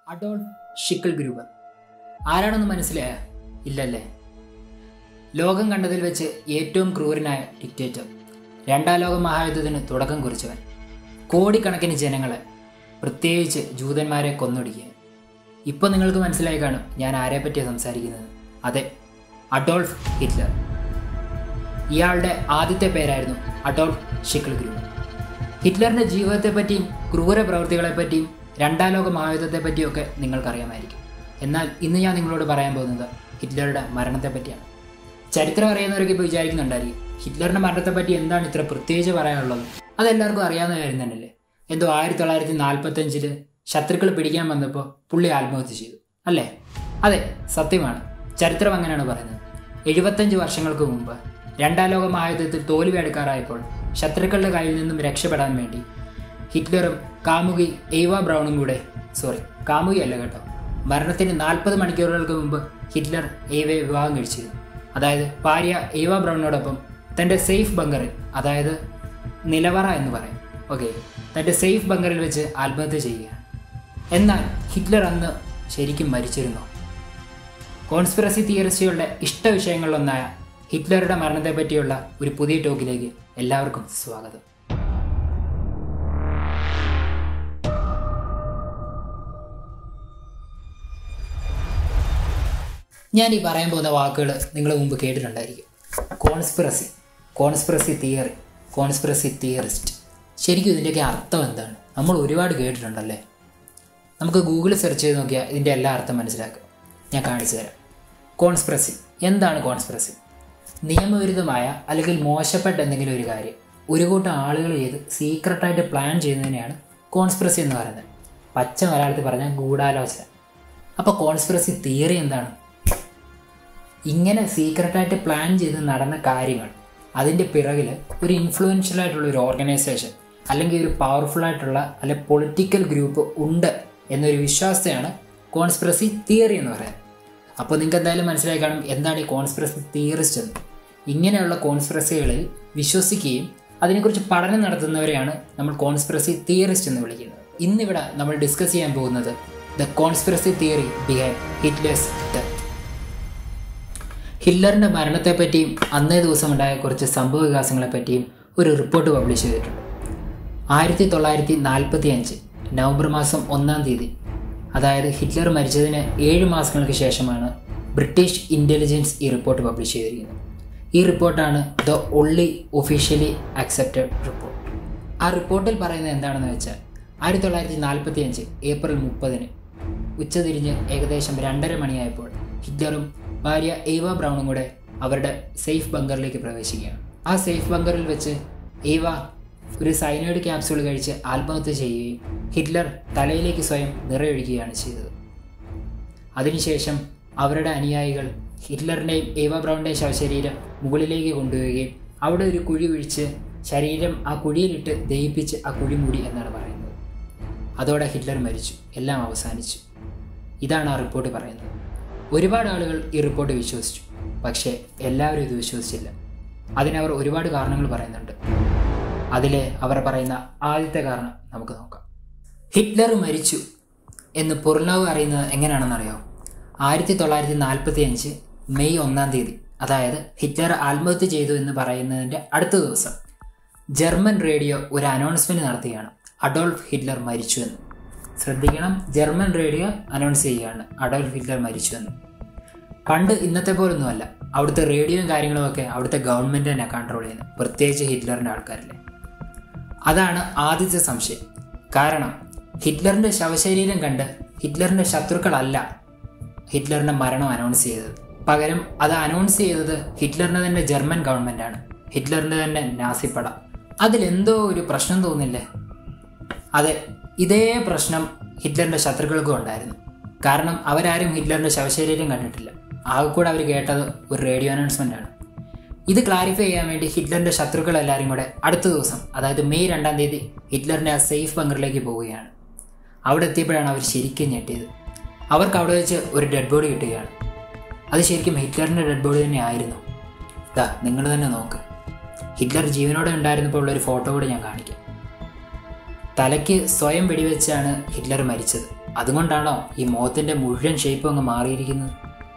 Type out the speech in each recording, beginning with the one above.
Adolf ഷിക്കിൾ Gruber ആരാണെന്ന് മനസ്സിലായ ഇല്ലല്ലേ ലോകം കണ്ടതിൽ വെച്ച് ഏറ്റവും ക്രൂരനായ ഡിക്റ്റേറ്റർ രണ്ടാം ലോക മഹായുദ്ധത്തിന് തുടക്കം കുറിച്ചവൻ കോടിക്കണക്കിന് ജനങ്ങളെ പ്രത്യേകിച്ച് ജൂതന്മാരെ കൊന്നൊടുക്കിയ ഇപ്പോൾ നിങ്ങൾക്ക് മനസ്സിലായി കാണും ഞാൻ ആരെ പറ്റിയാണ് സംസാരിക്കുന്നത് അതെ അഡോൾഫ് ഹിറ്റ്ലർ ഇയാളുടെ ആദ്യത്തെ പേരായിരുന്നു അഡോൾഫ് ഷിക്കിൾ ഗ്രൂബർ ഹിറ്റ്ലറിൻ്റെ ജീവിതത്തെപ്പറ്റിയും ക്രൂര പ്രവൃത്തികളെപ്പറ്റിയും രണ്ടാം ലോക മഹായുദ്ധത്തെ പറ്റിയൊക്കെ നിങ്ങൾക്കറിയാമായിരിക്കും എന്നാൽ ഇന്ന് ഞാൻ നിങ്ങളോട് പറയാൻ പോകുന്നത് ഹിറ്റ്ലറുടെ മരണത്തെ പറ്റിയാണ് ചരിത്രം അറിയുന്നവരൊക്കെ ഇപ്പോൾ വിചാരിക്കുന്നുണ്ടായിരിക്കും ഹിറ്റ്ലറിൻ്റെ മരണത്തെപ്പറ്റി എന്താണ് ഇത്ര പ്രത്യേകിച്ച് പറയാനുള്ളത് അതെല്ലാവർക്കും അറിയാവുന്ന കാര്യം തന്നെയല്ലേ എന്തോ ആയിരത്തി തൊള്ളായിരത്തി നാൽപ്പത്തഞ്ചില് ശത്രുക്കൾ പിടിക്കാൻ വന്നപ്പോൾ പുള്ളി ആത്മഹത്യ ചെയ്തു അല്ലേ അതെ സത്യമാണ് ചരിത്രം അങ്ങനെയാണ് പറയുന്നത് എഴുപത്തഞ്ച് വർഷങ്ങൾക്ക് മുമ്പ് രണ്ടാം ലോക മഹായുദ്ധത്തിൽ തോൽവി എടുക്കാറായപ്പോൾ ശത്രുക്കളുടെ കയ്യിൽ നിന്നും രക്ഷപ്പെടാൻ വേണ്ടി ഹിറ്റ്ലറും കാമുകി എയ്വ ബ്രൗണും കൂടെ സോറി കാമുകി അല്ല കേട്ടോ മരണത്തിന് നാൽപ്പത് മണിക്കൂറുകൾക്ക് മുമ്പ് ഹിറ്റ്ലർ എയ്വയെ വിവാഹം കഴിച്ചിരുന്നു അതായത് ഭാര്യ എയ്വ ബ്രൗണിനോടൊപ്പം തൻ്റെ സേഫ് ബങ്കറിൽ അതായത് നിലവറ എന്ന് പറയും ഓക്കെ തൻ്റെ സേഫ് ബങ്കറിൽ വെച്ച് ആത്മഹത്യ ചെയ്യുകയാണ് എന്നാൽ ഹിറ്റ്ലർ അന്ന് ശരിക്കും മരിച്ചിരുന്നോ കോൺസ്പിറസി തിയറിസ്റ്റുകളുടെ ഇഷ്ട വിഷയങ്ങളിലൊന്നായ ഹിറ്റ്ലറുടെ മരണത്തെപ്പറ്റിയുള്ള ഒരു പുതിയ ടോക്കിലേക്ക് എല്ലാവർക്കും സ്വാഗതം ഞാൻ ഈ പറയാൻ പോകുന്ന വാക്കുകൾ നിങ്ങൾ മുമ്പ് കേട്ടിട്ടുണ്ടായിരിക്കും conspiracy conspiracy theory conspiracy theorist ശരിക്കും ഇതിൻ്റെയൊക്കെ അർത്ഥം എന്താണ് നമ്മൾ ഒരുപാട് കേട്ടിട്ടുണ്ടല്ലേ നമുക്ക് ഗൂഗിളിൽ സെർച്ച് ചെയ്ത് നോക്കിയാൽ ഇതിൻ്റെ എല്ലാ അർത്ഥം മനസ്സിലാക്കും ഞാൻ കാണിച്ചു തരാം കോൺസ്പിറസി എന്താണ് കോൺസ്പിറസി നിയമവിരുദ്ധമായ അല്ലെങ്കിൽ മോശപ്പെട്ട എന്തെങ്കിലും ഒരു കാര്യം ഒരു കൂട്ടം ആളുകൾ ചെയ്ത് സീക്രട്ടായിട്ട് പ്ലാൻ ചെയ്യുന്നതിനെയാണ് കോൺസ്പിറസി എന്ന് പറയുന്നത് പച്ച മലയാളത്തിൽ പറഞ്ഞാൽ ഗൂഢാലോചന അപ്പോൾ കോൺസ്പിറസി തിയറി എന്താണ് ഇങ്ങനെ സീക്രട്ടായിട്ട് പ്ലാൻ ചെയ്ത് നടന്ന കാര്യങ്ങൾ അതിൻ്റെ പിറകിൽ ഒരു ഇൻഫ്ലുവൻഷ്യൽ ആയിട്ടുള്ള ഒരു ഓർഗനൈസേഷൻ അല്ലെങ്കിൽ ഒരു പവർഫുൾ ആയിട്ടുള്ള അല്ലെ പൊളിറ്റിക്കൽ ഗ്രൂപ്പ് ഉണ്ട് എന്നൊരു വിശ്വാസത്തെയാണ് കോൺസ്പിറസി തിയറി എന്ന് പറയുന്നത് അപ്പോൾ നിങ്ങൾക്ക് എന്തായാലും മനസ്സിലായി കാണും എന്താണ് ഈ കോൺസ്പിറസി തിയറിസ്റ്റ് എന്ന് ഇങ്ങനെയുള്ള കോൺസ്പിറസികളിൽ വിശ്വസിക്കുകയും അതിനെക്കുറിച്ച് പഠനം നടത്തുന്നവരെയാണ് നമ്മൾ കോൺസ്പിറസി തിയറിസ്റ്റ് എന്ന് വിളിക്കുന്നത് ഇന്നിവിടെ നമ്മൾ ഡിസ്കസ് ചെയ്യാൻ പോകുന്നത് the conspiracy theory behind Hitler's death ഹിറ്റ്ലറിൻ്റെ മരണത്തെപ്പറ്റിയും അന്നേ ദിവസം ഉണ്ടായ കുറച്ച് സംഭവ വികാസങ്ങളെപ്പറ്റിയും ഒരു റിപ്പോർട്ട് പബ്ലിഷ് ചെയ്തിട്ടുണ്ട് ആയിരത്തി തൊള്ളായിരത്തി നാൽപ്പത്തി അഞ്ച് നവംബർ മാസം ഒന്നാം തീയതി അതായത് ഹിറ്റ്ലർ മരിച്ചതിന് ഏഴ് മാസങ്ങൾക്ക് ശേഷമാണ് ബ്രിട്ടീഷ് ഇൻ്റലിജൻസ് ഈ റിപ്പോർട്ട് പബ്ലിഷ് ചെയ്തിരിക്കുന്നത് ഈ റിപ്പോർട്ടാണ് the only officially accepted report ആ റിപ്പോർട്ടിൽ പറയുന്നത് എന്താണെന്ന് വെച്ചാൽ ആയിരത്തി തൊള്ളായിരത്തി നാൽപ്പത്തി അഞ്ച് ഏപ്രിൽ മുപ്പതിന് ഉച്ചതിരിഞ്ഞ് ഏകദേശം രണ്ടര മണിയായപ്പോൾ ഹിറ്റ്ലറും ഭാര്യ ഏവ ബ്രൗണും കൂടെ അവരുടെ സേഫ് ബങ്കറിലേക്ക് പ്രവേശിക്കുകയാണ് ആ സേഫ് ബങ്കറിൽ വെച്ച് ഏവ ഒരു സൈനൈഡ് ക്യാപ്സ്യൂൾ കഴിച്ച് ആത്മഹത്യ ചെയ്യുകയും ഹിറ്റ്ലർ തലയിലേക്ക് സ്വയം നിറയൊഴിക്കുകയാണ് ചെയ്തത് അതിനുശേഷം അവരുടെ അനുയായികൾ ഹിറ്റ്ലറിൻ്റെയും ഏവ ബ്രൗണിൻ്റെയും ശവശരീരം മുകളിലേക്ക് കൊണ്ടുപോവുകയും അവിടെ ഒരു കുഴി ഒഴിച്ച് ശരീരം ആ കുഴിയിലിട്ട് ദഹിപ്പിച്ച് ആ കുഴി മൂടി എന്നാണ് പറയുന്നത് അതോടെ ഹിറ്റ്ലർ മരിച്ചു എല്ലാം അവസാനിച്ചു ഇതാണ് ആ റിപ്പോർട്ട് പറയുന്നത് ഒരുപാട് ആളുകൾ ഈ റിപ്പോർട്ട് വിശ്വസിച്ചു പക്ഷേ എല്ലാവരും ഇത് വിശ്വസിച്ചില്ല അതിനവർ ഒരുപാട് കാരണങ്ങൾ പറയുന്നുണ്ട് അതിലെ അവർ പറയുന്ന ആദ്യത്തെ കാരണം നമുക്ക് നോക്കാം ഹിറ്റ്ലർ മരിച്ചു എന്ന് പുറലോകം അറിയുന്നത് എങ്ങനെയാണെന്നറിയോ ആയിരത്തി തൊള്ളായിരത്തി നാൽപ്പത്തി അഞ്ച് മെയ് ഒന്നാം തീയതി അതായത് ഹിറ്റ്ലർ ആത്മഹത്യ ചെയ്തു എന്ന് പറയുന്നതിൻ്റെ അടുത്ത ദിവസം ജർമ്മൻ റേഡിയോ ഒരു അനൗൺസ്മെൻറ്റ് നടത്തുകയാണ് അഡോൾഫ് ഹിറ്റ്ലർ മരിച്ചു എന്ന് ശ്രദ്ധിക്കണം ജർമ്മൻ റേഡിയോ അനൗൺസ് ചെയ്യുകയാണ് അഡോൾഫ് ഹിറ്റ്ലർ മരിച്ചു എന്ന് പണ്ട് ഇന്നത്തെ പോലൊന്നുമല്ല അവിടുത്തെ റേഡിയോയും കാര്യങ്ങളും ഒക്കെ അവിടുത്തെ ഗവൺമെൻറ് തന്നെ കൺട്രോൾ ചെയ്യുന്നത് പ്രത്യേകിച്ച് ഹിറ്റ്ലറിൻ്റെ ആൾക്കാരിലെ അതാണ് ആദ്യത്തെ സംശയം കാരണം ഹിറ്റ്ലറിൻ്റെ ശവശരീരം കണ്ട് ഹിറ്റ്ലറിൻ്റെ ശത്രുക്കളല്ല ഹിറ്റ്ലറിൻ്റെ മരണം അനൗൺസ് ചെയ്തത് പകരം അത് അനൗൺസ് ചെയ്തത് ഹിറ്റ്ലറിൻ്റെ തന്നെ ജർമ്മൻ ഗവൺമെൻറ്റാണ് ഹിറ്റ്ലറിൻ്റെ തന്നെ നാസിപ്പട അതിലെന്തോ ഒരു പ്രശ്നം തോന്നില്ലേ അതെ ഇതേ പ്രശ്നം ഹിറ്റ്ലറിൻ്റെ ശത്രുക്കൾക്കും ഉണ്ടായിരുന്നു കാരണം അവരാരും ഹിറ്റ്ലറിൻ്റെ ശവശരീരം കണ്ടിട്ടില്ല ആകെ കൂടെ അവർ കേട്ടത് ഒരു റേഡിയോ അനൗൺസ്മെൻ്റ് ആണ് ഇത് ക്ലാരിഫൈ ചെയ്യാൻ വേണ്ടി ഹിറ്റ്ലറിൻ്റെ ശത്രുക്കൾ എല്ലാവരും കൂടെ അടുത്ത ദിവസം അതായത് മെയ് രണ്ടാം തീയതി ഹിറ്റ്ലറിൻ്റെ ആ സേഫ് ബങ്കറിലേക്ക് പോവുകയാണ് അവിടെ എത്തിയപ്പോഴാണ് അവർ ശരിക്കും ഞെട്ടിയത് അവർക്ക് അവിടെ വെച്ച് ഒരു ഡെഡ് ബോഡി കിട്ടുകയാണ് അത് ശരിക്കും ഹിറ്റ്ലറിൻ്റെ ഡെഡ് ബോഡി തന്നെ ആയിരുന്നു ഇതാ നിങ്ങൾ തന്നെ നോക്ക് ഹിറ്റ്ലർ ജീവനോടെ ഉണ്ടായിരുന്നപ്പോൾ ഉള്ളൊരു ഫോട്ടോ കൂടെ ഞാൻ കാണിക്കാം തലയ്ക്ക് സ്വയം വെടിവെച്ചാണ് ഹിറ്റ്ലർ മരിച്ചത് അതുകൊണ്ടാണോ ഈ മുഖത്തിൻ്റെ മുഴുവൻ ഷേപ്പും അങ്ങ് മാറിയിരിക്കുന്നത്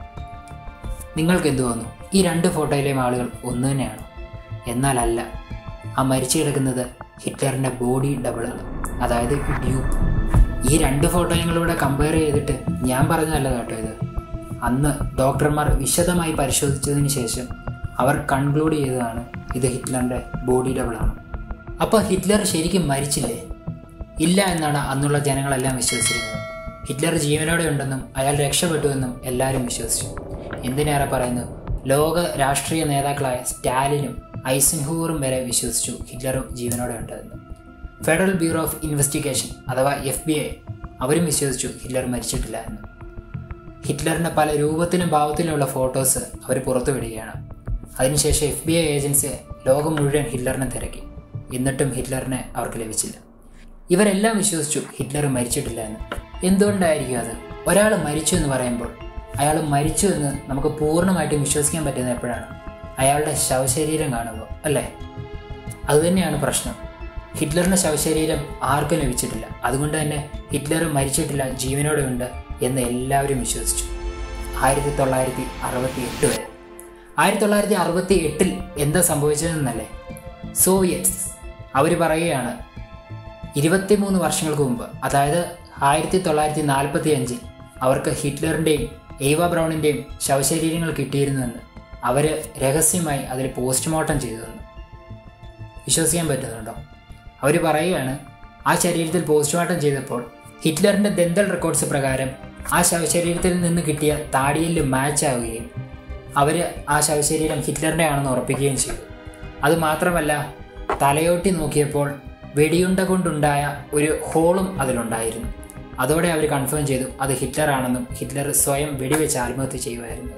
നിങ്ങൾക്ക് എന്ത് തോന്നുന്നു ഈ രണ്ട് ഫോട്ടോയിലെയും ആളുകൾ ഒന്ന് തന്നെയാണോ എന്നാലല്ല ആ മരിച്ചു കിടക്കുന്നത് ഹിറ്റ്ലറിൻ്റെ ബോഡി ഡബിളാണ് അതായത് ഡ്യൂപ്പ് ഈ രണ്ട് ഫോട്ടോയും കമ്പയർ ചെയ്തിട്ട് ഞാൻ പറഞ്ഞതല്ല കേട്ടോ ഇത് അന്ന് ഡോക്ടർമാർ വിശദമായി പരിശോധിച്ചതിന് ശേഷം അവർ കൺക്ലൂഡ് ചെയ്തതാണ് ഇത് ഹിറ്റ്ലറിൻ്റെ ബോഡി ഡബിളാണ് അപ്പോൾ ഹിറ്റ്ലർ ശരിക്കും മരിച്ചില്ലേ ഇല്ല എന്നാണ് അന്നുള്ള ജനങ്ങളെല്ലാം വിശ്വസിച്ചിരുന്നത് ഹിറ്റ്ലർ ജീവനോടെ ഉണ്ടെന്നും അയാൾ രക്ഷപ്പെട്ടുവെന്നും എല്ലാവരും വിശ്വസിച്ചു എന്തിനേറെ പറയുന്നു ലോക രാഷ്ട്രീയ നേതാക്കളായ സ്റ്റാലിനും ഐസൻഹൂറും വരെ വിശ്വസിച്ചു ഹിറ്റ്ലർ ജീവനോടെ ഉണ്ടെന്ന് ഫെഡറൽ ബ്യൂറോ ഓഫ് ഇൻവെസ്റ്റിഗേഷൻ അഥവാ എഫ് ബി ഐ അവരും വിശ്വസിച്ചു ഹിറ്റ്ലർ മരിച്ചിട്ടില്ല എന്ന് ഹിറ്റ്ലറിൻ്റെ പല രൂപത്തിലും ഭാവത്തിലുമുള്ള ഫോട്ടോസ് അവർ പുറത്തുവിടുകയാണ് അതിനുശേഷം എഫ് ബി ഐ ഏജൻസി ലോകം മുഴുവൻ ഹിറ്റ്ലറിനെ തിരക്കി എന്നിട്ടും ഹിറ്റ്ലറിനെ അവർക്ക് ലഭിച്ചില്ല ഇവരെല്ലാം വിശ്വസിച്ചു ഹിറ്റ്ലർ മരിച്ചിട്ടില്ല എന്ന് എന്തുകൊണ്ടായിരിക്കും അത് ഒരാൾ മരിച്ചു എന്ന് പറയുമ്പോൾ അയാൾ മരിച്ചു എന്ന് നമുക്ക് പൂർണ്ണമായിട്ടും വിശ്വസിക്കാൻ പറ്റുന്നത് എപ്പോഴാണ് അയാളുടെ ശവശരീരം കാണുമ്പോൾ അല്ലേ അതുതന്നെയാണ് പ്രശ്നം ഹിറ്റ്ലറിൻ്റെ ശവശരീരം ആർക്കും ലഭിച്ചിട്ടില്ല അതുകൊണ്ട് തന്നെ ഹിറ്റ്ലർ മരിച്ചിട്ടില്ല ജീവനോടെ ഉണ്ട് എന്ന് എല്ലാവരും വിശ്വസിച്ചു ആയിരത്തി തൊള്ളായിരത്തി അറുപത്തി എട്ട് വരെ ആയിരത്തി തൊള്ളായിരത്തി അറുപത്തി എട്ടിൽ എന്താ സംഭവിച്ചതെന്നല്ലേ സോവിയറ്റ്സ് അവർ പറയുകയാണ് ഇരുപത്തിമൂന്ന് വർഷങ്ങൾക്ക് മുമ്പ് അതായത് ആയിരത്തി തൊള്ളായിരത്തി നാൽപ്പത്തി അഞ്ചിൽ അവർക്ക് ഹിറ്റ്ലറിൻ്റെയും എയ്വ ബ്രൗണിൻ്റെയും ശവശരീരങ്ങൾ കിട്ടിയിരുന്നുവെന്ന് അവർ രഹസ്യമായി അതിൽ പോസ്റ്റ്മോർട്ടം ചെയ്തതെന്ന് വിശ്വസിക്കാൻ പറ്റുന്നുണ്ടോ അവർ പറയുകയാണ് ആ ശരീരത്തിൽ പോസ്റ്റ്മോർട്ടം ചെയ്തപ്പോൾ ഹിറ്റ്ലറിൻ്റെ ദന്തൽ റെക്കോർഡ്സ് പ്രകാരം ആ ശവശരീരത്തിൽ നിന്ന് കിട്ടിയ താടിയിൽ മാച്ച് ആവുകയും അവർ ആ ശവശരീരം ഹിറ്റ്ലറിൻ്റെ ആണെന്ന് ഉറപ്പിക്കുകയും ചെയ്തു അതുമാത്രമല്ല തലയോട്ടി നോക്കിയപ്പോൾ വെടിയുണ്ട കൊണ്ടുണ്ടായ ഒരു ഹോളും അതിലുണ്ടായിരുന്നു അതോടെ അവർ കൺഫേം ചെയ്തു അത് ഹിറ്റ്ലർ ആണെന്നും ഹിറ്റ്ലർ സ്വയം വെടിവെച്ച് ആത്മഹത്യ ചെയ്യുമായിരുന്നു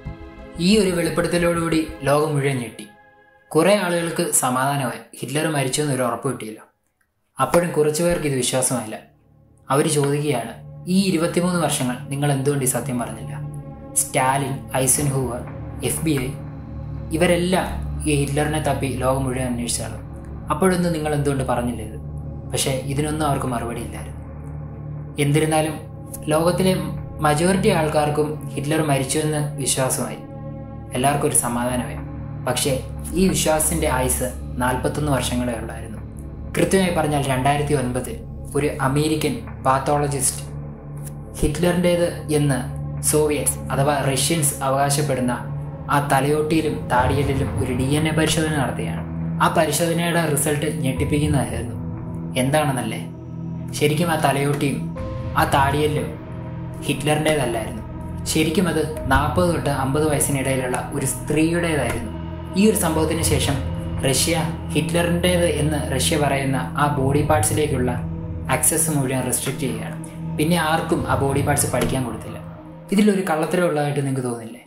ഈ ഒരു വെളിപ്പെടുത്തലോടുകൂടി ലോകം മുഴുവൻ ഞെട്ടി കുറേ ആളുകൾക്ക് സമാധാനമായി ഹിറ്റ്ലർ മരിച്ചു എന്നൊരു ഉറപ്പ് കിട്ടിയില്ല അപ്പോഴും കുറച്ചു പേർക്ക് ഇത് വിശ്വാസമായില്ല അവർ ചോദിക്കുകയാണ് ഈ ഇരുപത്തിമൂന്ന് വർഷങ്ങൾ നിങ്ങൾ എന്തുകൊണ്ട് ഈ സത്യം പറഞ്ഞില്ല Stalin Eisenhower F B I ഇവരെല്ലാം ഈ ഹിറ്റ്ലറിനെ തപ്പി ലോകം മുഴുവൻ അന്വേഷിച്ചാണ് അപ്പോഴൊന്നും നിങ്ങൾ എന്തുകൊണ്ട് പറഞ്ഞില്ല ഇത് പക്ഷേ ഇതിനൊന്നും അവർക്ക് മറുപടി ഇല്ലായിരുന്നു എന്നിരുന്നാലും ലോകത്തിലെ മജോറിറ്റി ആൾക്കാർക്കും ഹിറ്റ്ലർ മരിച്ചുവെന്ന് വിശ്വാസമായി എല്ലാവർക്കും ഒരു സമാധാനമായി പക്ഷേ ഈ വിശ്വാസത്തിൻ്റെ ആയുസ് നാൽപ്പത്തൊന്ന് വർഷങ്ങളേ ഉള്ളായിരുന്നു കൃത്യമായി പറഞ്ഞാൽ രണ്ടായിരത്തി ഒൻപതിൽ ഒരു അമേരിക്കൻ പാത്തോളജിസ്റ്റ് ഹിറ്റ്ലറിൻ്റേത് എന്ന് സോവിയറ്റ്സ് അഥവാ റഷ്യൻസ് അവകാശപ്പെടുന്ന ആ തലയോട്ടിയിലും താടിയലിലും ഒരു ഡി എൻ എ പരിശോധന നടത്തുകയാണ് ആ പരിശോധനയുടെ റിസൾട്ട് ഞെട്ടിപ്പിക്കുന്നതായിരുന്നു എന്താണെന്നല്ലേ ശരിക്കും ആ തലയോട്ടിയും ആ താടിയലും ഹിറ്റ്ലറിൻ്റേതല്ലായിരുന്നു ശരിക്കും അത് നാൽപ്പത് തൊട്ട് അമ്പത് വയസ്സിനിടയിലുള്ള ഒരു സ്ത്രീയുടേതായിരുന്നു ഈ ഒരു സംഭവത്തിന് ശേഷം റഷ്യ ഹിറ്റ്ലറിൻ്റേത് എന്ന് റഷ്യ പറയുന്ന ആ ബോഡി പാർട്സിലേക്കുള്ള ആക്സസ് മുഴുവൻ റെസ്ട്രിക്റ്റ് ചെയ്യുകയാണ് പിന്നെ ആർക്കും ആ ബോഡി പാർട്സ് പഠിക്കാൻ കൊടുത്തില്ല ഇതിലൊരു കള്ളത്തരം ഉള്ളതായിട്ട് നിങ്ങൾക്ക് തോന്നില്ലേ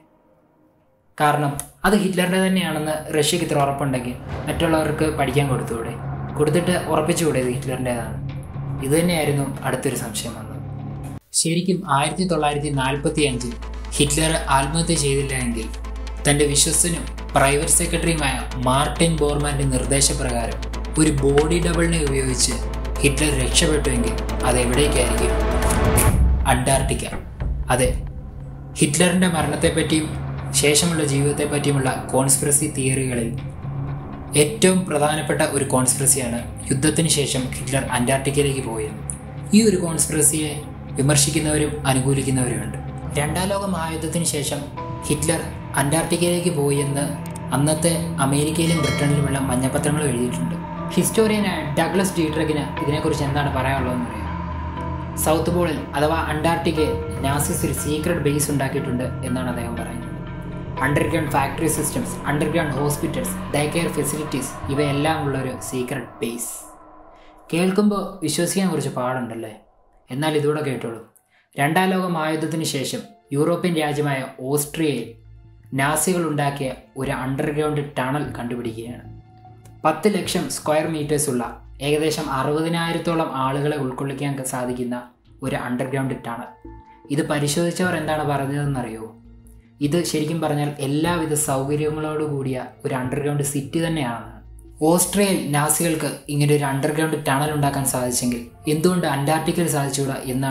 കാരണം അത് ഹിറ്റ്ലറിൻ്റെ തന്നെയാണെന്ന് റഷ്യക്ക് ഇത്ര ഉറപ്പുണ്ടെങ്കിൽ മറ്റുള്ളവർക്ക് പഠിക്കാൻ കൊടുത്തുകൂടെ കൊടുത്തിട്ട് ഉറപ്പിച്ചുകൂടെ ഇത് ഹിറ്റ്ലറിൻ്റേതാണ് ഇത് തന്നെയായിരുന്നു അടുത്തൊരു സംശയം വന്നത് ശരിക്കും ആയിരത്തി തൊള്ളായിരത്തി നാൽപ്പത്തി അഞ്ചിൽ ഹിറ്റ്ലർ ആത്മഹത്യ ചെയ്തില്ല എങ്കിൽ തൻ്റെ വിശ്വസ്തനും പ്രൈവറ്റ് സെക്രട്ടറിയുമായ മാർട്ടിൻ ബോർമാൻ്റെ നിർദ്ദേശപ്രകാരം ഒരു ബോഡി ഡബിളിനെ ഉപയോഗിച്ച് ഹിറ്റ്ലർ രക്ഷപ്പെട്ടുവെങ്കിൽ അതെവിടേക്കായിരിക്കും അന്റാർട്ടിക്ക അതെ ഹിറ്റ്ലറിൻ്റെ മരണത്തെപ്പറ്റിയും ശേഷമുള്ള ജീവിതത്തെപ്പറ്റിയുമുള്ള കോൺസ്പിറസി തിയറികളിൽ ഏറ്റവും പ്രധാനപ്പെട്ട ഒരു കോൺസ്പിറസിയാണ് യുദ്ധത്തിന് ശേഷം ഹിറ്റ്ലർ അന്റാർട്ടിക്കയിലേക്ക് പോയത് ഈ ഒരു കോൺസ്പിറസിയെ വിമർശിക്കുന്നവരും അനുകൂലിക്കുന്നവരുമുണ്ട് രണ്ടാം ലോക മഹായുദ്ധത്തിന് ശേഷം ഹിറ്റ്ലർ അന്റാർട്ടിക്കയിലേക്ക് പോയി എന്ന് അന്നത്തെ അമേരിക്കയിലും ബ്രിട്ടനിലുമുള്ള മഞ്ഞപത്രങ്ങൾ എഴുതിയിട്ടുണ്ട് ഹിസ്റ്റോറിയനായ ഡഗ്ലസ് ഡീട്രഗിന് ഇതിനെക്കുറിച്ച് എന്താണ് പറയാനുള്ളതെന്ന് പറയാം സൗത്ത് പോളിൽ അഥവാ അന്റാർട്ടിക്കയിൽ നാസിസ് ഒരു സീക്രട്ട് ബേസ് ഉണ്ടാക്കിയിട്ടുണ്ട് എന്നാണ് അദ്ദേഹം പറയുന്നത് underground factory systems underground hospitals day care facilities ഇവയെല്ലാം ഉള്ള ഒരു സീക്രട്ട് ബേസ് കേൾക്കുമ്പോൾ വിശ്വസിക്കാൻ കുറച്ച് പാടുണ്ടല്ലേ എന്നാൽ ഇതൂടെ കേട്ടോളൂ രണ്ടാം ലോക മഹായുദ്ധത്തിന് ശേഷം യൂറോപ്യൻ രാജ്യമായ ഓസ്ട്രിയയിൽ നാസികൾ ഉണ്ടാക്കിയ ഒരു അണ്ടർഗ്രൗണ്ട് ടണൽ കണ്ടുപിടിക്കുകയാണ് പത്ത് ലക്ഷം സ്ക്വയർ മീറ്റേഴ്സ് ഉള്ള ഏകദേശം അറുപതിനായിരത്തോളം ആളുകളെ ഉൾക്കൊള്ളിക്കാൻ സാധിക്കുന്ന ഒരു അണ്ടർഗ്രൗണ്ട് ടണൽ ഇത് പരിശോധിച്ചവർ എന്താണ് പറഞ്ഞതെന്നറിയോ ഇത് ശരിക്കും പറഞ്ഞാൽ എല്ലാവിധ സൗകര്യങ്ങളോട് കൂടിയ ഒരു അണ്ടർഗ്രൗണ്ട് സിറ്റി തന്നെയാണ് ഓസ്ട്രിയയിൽ നാസികൾക്ക് ഇങ്ങനെ ഒരു അണ്ടർഗ്രൗണ്ട് ടണൽ ഉണ്ടാക്കാൻ സാധിച്ചെങ്കിൽ എന്തുകൊണ്ട് അന്റാർട്ടിക്കയിൽ സാധിച്ചുകൂടാ എന്നാണ്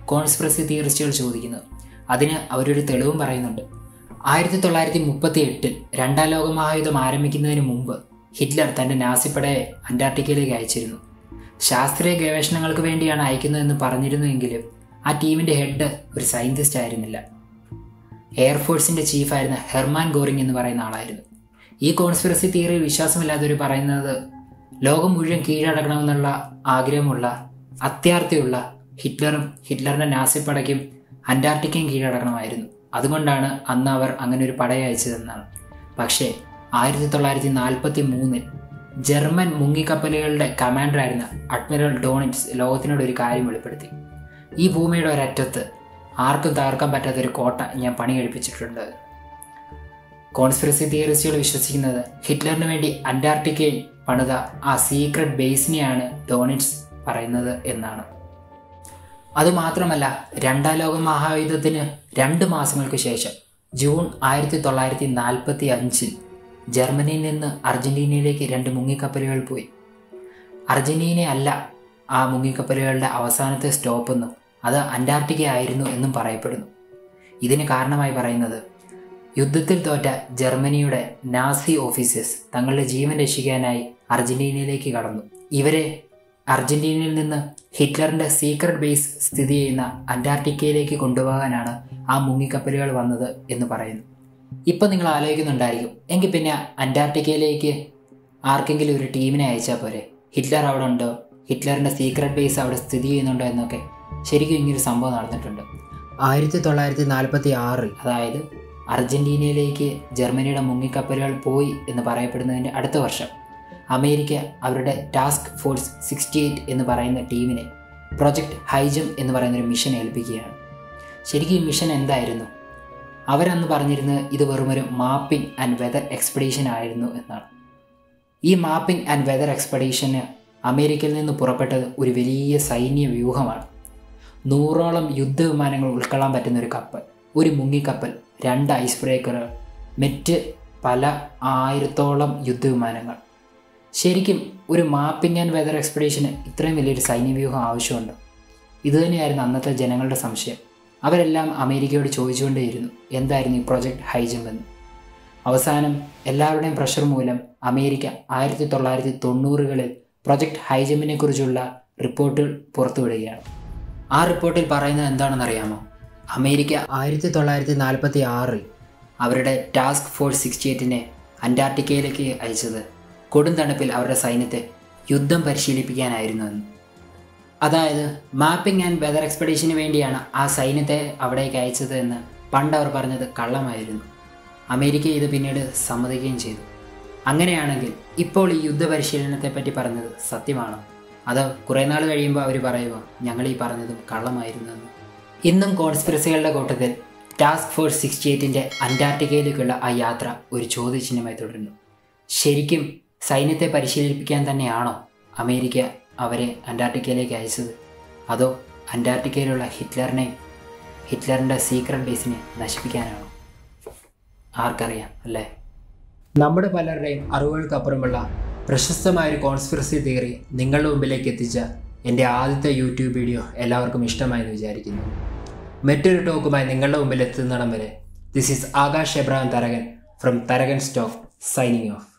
കോൺസ്പിറസി തിയറിസ്റ്റുകൾ ചോദിക്കുന്നത് അതിന് അവരൊരു തെളിവും പറയുന്നുണ്ട് ആയിരത്തി തൊള്ളായിരത്തി മുപ്പത്തി എട്ടിൽ രണ്ടാം ലോക മഹായുദ്ധം ആരംഭിക്കുന്നതിന് മുമ്പ് ഹിറ്റ്ലർ തൻ്റെ നാസിപ്പടയെ അന്റാർട്ടിക്കയിലേക്ക് അയച്ചിരുന്നു ശാസ്ത്രീയ ഗവേഷണങ്ങൾക്ക് വേണ്ടിയാണ് അയക്കുന്നതെന്ന് പറഞ്ഞിരുന്നുവെങ്കിലും ആ ടീമിൻ്റെ ഹെഡ് ഒരു സയൻറ്റിസ്റ്റ് ആയിരുന്നില്ല എയർഫോഴ്സിൻ്റെ ചീഫായിരുന്ന ഹെർമാൻ ഗോറിംഗ് എന്ന് പറയുന്ന ആളായിരുന്നു ഈ കോൺസ്പിറസി തിയറി വിശ്വാസമില്ലാത്തവർ പറയുന്നത് ലോകം മുഴുവൻ കീഴടക്കണമെന്നുള്ള ആഗ്രഹമുള്ള അത്യാർത്ഥിയുള്ള ഹിറ്റ്ലറും ഹിറ്റ്ലറിൻ്റെ നാസിപ്പടയ്ക്കും അന്റാർട്ടിക്കയും കീഴടക്കണമായിരുന്നു അതുകൊണ്ടാണ് അന്ന് അവർ അങ്ങനെ ഒരു പടയെ അയച്ചതെന്നാണ് പക്ഷേ ആയിരത്തി തൊള്ളായിരത്തി നാൽപ്പത്തി മൂന്നിൽ ജർമ്മൻ മുങ്ങിക്കപ്പലുകളുടെ കമാൻഡറായിരുന്ന അഡ്മിറൽ ഡോണിറ്റ്സ് ലോകത്തിനോട് ഒരു കാര്യം വെളിപ്പെടുത്തി ഈ ഭൂമിയുടെ ഒരറ്റത്ത് ആർക്കും തകർക്കാൻ പറ്റാത്ത ഒരു കോട്ട ഞാൻ പണി കഴിപ്പിച്ചിട്ടുണ്ട് കോൺസ്പിറസി തിയറിസ്റ്റുകൾ വിശ്വസിക്കുന്നത് ഹിറ്റ്ലറിന് വേണ്ടി അന്റാർട്ടിക്കയിൽ പണിത ആ സീക്രട്ട് ബേസിനെയാണ് ഡോണിറ്റ്സ് പറയുന്നത് എന്നാണ് അതുമാത്രമല്ല രണ്ടാം ലോക മഹായുദ്ധത്തിന് രണ്ട് മാസങ്ങൾക്ക് ശേഷം ജൂൺ ആയിരത്തി തൊള്ളായിരത്തി നാൽപ്പത്തി അഞ്ചിൽ ജർമ്മനിയിൽ നിന്ന് അർജന്റീനയിലേക്ക് രണ്ട് മുങ്ങിക്കപ്പലുകൾ പോയി അർജന്റീന അല്ല ആ മുങ്ങിക്കപ്പലുകളുടെ അവസാനത്തെ സ്റ്റോപ്പെന്നും അത് അന്റാർട്ടിക്ക ആയിരുന്നു എന്നും പറയപ്പെടുന്നു ഇതിന് കാരണമായി പറയുന്നത് യുദ്ധത്തിൽ തോറ്റ ജർമ്മനിയുടെ നാസി ഓഫീസേഴ്സ് തങ്ങളുടെ ജീവൻ രക്ഷിക്കാനായി അർജന്റീനയിലേക്ക് കടന്നു ഇവരെ അർജന്റീനയിൽ നിന്ന് ഹിറ്റ്ലറിന്റെ സീക്രട്ട് ബേസ് സ്ഥിതി ചെയ്യുന്ന അന്റാർട്ടിക്കയിലേക്ക് കൊണ്ടുപോകാനാണ് ആ മുങ്ങിക്കപ്പലുകൾ വന്നത് എന്ന് പറയുന്നു ഇപ്പം നിങ്ങൾ ആലോചിക്കുന്നുണ്ടായിരിക്കും എങ്കിൽ പിന്നെ അന്റാർട്ടിക്കയിലേക്ക് ആർക്കെങ്കിലും ഒരു ടീമിനെ അയച്ചാൽ പോരെ ഹിറ്റ്ലർ അവിടെ ഉണ്ടോ ഹിറ്റ്ലറിന്റെ സീക്രട്ട് ബേസ് അവിടെ സ്ഥിതി ചെയ്യുന്നുണ്ടോ എന്നൊക്കെ ശരിക്കും ഇങ്ങനൊരു സംഭവം നടന്നിട്ടുണ്ട് ആയിരത്തി തൊള്ളായിരത്തി നാൽപ്പത്തി ആറിൽ അതായത് അർജന്റീനയിലേക്ക് ജർമ്മനിയുടെ മുങ്ങിക്കപ്പലുകൾ പോയി എന്ന് പറയപ്പെടുന്നതിൻ്റെ അടുത്ത വർഷം അമേരിക്ക അവരുടെ ടാസ്ക് ഫോഴ്സ് സിക്സ്റ്റി എയ്റ്റ് എന്ന് പറയുന്ന ടീമിനെ പ്രൊജക്ട് ഹൈജം എന്ന് പറയുന്ന ഒരു മിഷൻ ഏൽപ്പിക്കുകയാണ് ശരിക്കും ഈ മിഷൻ എന്തായിരുന്നു അവരന്ന് പറഞ്ഞിരുന്നത് ഇത് വെറുമൊരു മാപ്പിംഗ് ആൻഡ് വെതർ എക്സ്പെഡീഷൻ ആയിരുന്നു എന്നാണ് ഈ മാപ്പിംഗ് ആൻഡ് വെതർ എക്സ്പെഡീഷന് അമേരിക്കയിൽ നിന്ന് പുറപ്പെട്ടത് ഒരു വലിയ സൈന്യ വ്യൂഹമാണ് നൂറോളം യുദ്ധവിമാനങ്ങൾ ഉൾക്കൊള്ളാൻ പറ്റുന്ന ഒരു കപ്പൽ ഒരു മുങ്ങിക്കപ്പൽ രണ്ട് ഐസ് ബ്രേക്കറുകൾ മറ്റ് പല ആയിരത്തോളം യുദ്ധവിമാനങ്ങൾ ശരിക്കും ഒരു മാപ്പിംഗ് ആൻഡ് വെതർ എക്സ്പെഡീഷന് ഇത്രയും വലിയൊരു സൈന്യവ്യൂഹം ആവശ്യമുണ്ട് ഇതുതന്നെയായിരുന്നു അന്നത്തെ ജനങ്ങളുടെ സംശയം അവരെല്ലാം അമേരിക്കയോട് ചോദിച്ചുകൊണ്ടേയിരുന്നു എന്തായിരുന്നു ഈ പ്രൊജക്ട് ഹൈജം എന്ന് അവസാനം എല്ലാവരുടെയും പ്രഷർ മൂലം അമേരിക്ക ആയിരത്തി തൊള്ളായിരത്തി തൊണ്ണൂറുകളിൽ പ്രൊജക്ട് ഹൈജമ്പിനെ കുറിച്ചുള്ള റിപ്പോർട്ടുകൾ പുറത്തുവിടുകയാണ് ആ റിപ്പോർട്ടിൽ പറയുന്നത് എന്താണെന്ന് അറിയാമോ അമേരിക്ക ആയിരത്തി തൊള്ളായിരത്തി നാൽപ്പത്തി ആറിൽ അവരുടെ ടാസ്ക് ഫോഴ്സ് സിക്സ്റ്റി എയ്റ്റിനെ അന്റാർട്ടിക്കയിലേക്ക് അയച്ചത് കൊടും തണുപ്പിൽ അവരുടെ സൈന്യത്തെ യുദ്ധം പരിശീലിപ്പിക്കാനായിരുന്നു എന്ന് അതായത് മാപ്പിംഗ് ആൻഡ് വെതർ എക്സ്പെഡീഷന് വേണ്ടിയാണ് ആ സൈന്യത്തെ അവിടേക്ക് അയച്ചത് എന്ന് പണ്ട് അവർ പറഞ്ഞത് കള്ളമായിരുന്നു അമേരിക്ക ഇത് പിന്നീട് സമ്മതിക്കുകയും ചെയ്തു അങ്ങനെയാണെങ്കിൽ ഇപ്പോൾ ഈ യുദ്ധ പരിശീലനത്തെ പറ്റി പറഞ്ഞത് സത്യമാണോ അത് കുറേ നാൾ കഴിയുമ്പോൾ അവർ പറയുമോ ഞങ്ങൾ ഈ പറഞ്ഞതും കള്ളമായിരുന്നു എന്ന് ഇന്നും കോൺസ്പിറസികളുടെ കൂട്ടത്തിൽ ടാസ്ക് ഫോഴ്സ് സിക്സ്റ്റി എയ്റ്റിൻ്റെ അന്റാർട്ടിക്കയിലേക്കുള്ള ആ യാത്ര ഒരു ചോദ്യചിഹ്നമായി തുടരുന്നു ശരിക്കും സൈന്യത്തെ പരിശീലിപ്പിക്കാൻ തന്നെയാണോ അമേരിക്ക അവരെ അന്റാർട്ടിക്കയിലേക്ക് അയച്ചത് അതോ അന്റാർട്ടിക്കയിലുള്ള ഹിറ്റ്ലറിനെ ഹിറ്റ്ലറിൻ്റെ സീക്രട്ട് ബേസിനെ നശിപ്പിക്കാനാണോ ആർക്കറിയാം അല്ലേ നമ്മുടെ പലരുടെയും അറിവുകൾക്കപ്പുറമുള്ള പ്രശസ്തമായ ഒരു കോൺസ്പിറസി തിയറി നിങ്ങളുടെ മുമ്പിലേക്ക് എത്തിച്ച എൻ്റെ ആദ്യത്തെ യൂട്യൂബ് വീഡിയോ എല്ലാവർക്കും ഇഷ്ടമായെന്ന് വിചാരിക്കുന്നു മറ്റൊരു ടോക്കുമായി നിങ്ങളുടെ മുമ്പിൽ എത്തുന്നിടം വരെ this is Akash Abraham Tharakan from Tharakan stock signing of